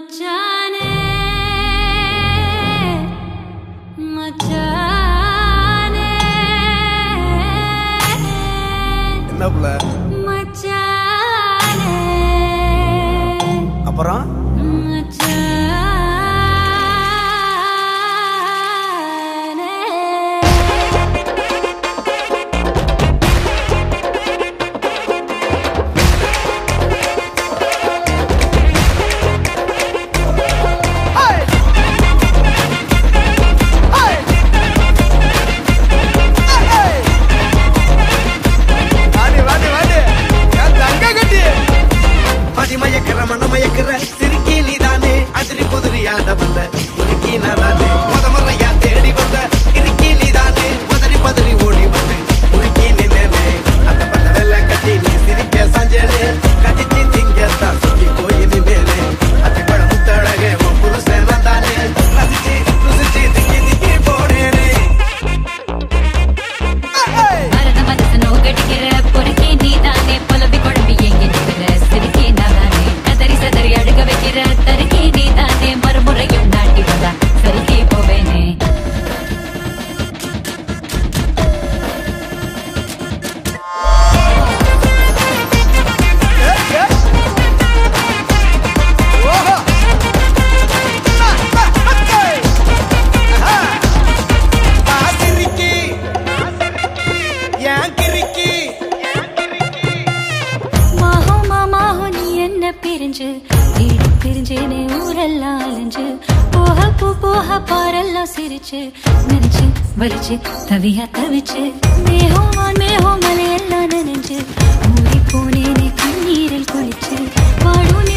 மச்சானே மச்சானே என்ன புள்ள மச்சானே அப்புறம் மச்சானே வாடி வாடி வாடி என் தங்க கட்டி மதிமயக்கிற மனமயக்கிற சிறுக்கி நீதானே அதிரி குதிரியாட வந்த உருக்கி நானே முத முறையா தேடி வந்த இருக்கி நீதானே உதறி பதறி ஓடி வந்து உருக்கி நின்னே அந்த பத்த வெள்ள கட்டி நீ சிரிக்க சாஞ்சேனே கட்டிச்சு திங்கத்தான் சுத்தி போய் நின்னேனே அத்தி பழ முத்தழகே உன் புருஷன் நான் தானே ரசிச்சு ருசிச்சு திக்கி திக்கி போனேனே மரண மனசனோ கடிக்கிற பொறுக்கி நீதானே புலம்பி குழம்பி எங்க நிக்கிற சிரிக்கி நானே கதறி சதறி அழுக வைக்கிற தருக்கி நீதானே மறுமுறையும் நாட்டி வந்தா சறுக்கி போவேனே சிரிக்கி ஏன் கிறுக்கி மாஹோ மாமாஹோ நீ என்ன பிரிஞ்சு வீடு பிரிஞ்சேனே ஊரெல்லாம் அலைஞ்சு போக பூ போக பாரெல்லாம் சிரிச்சு நினைச்சு வலிச்சு தவியா தவிச்சு மேகம் வான் மேகம் மலையெல்லாம் நனைஞ்சு ஊறி போனேனே கண்ணீரில் குளிச்சு வாழும்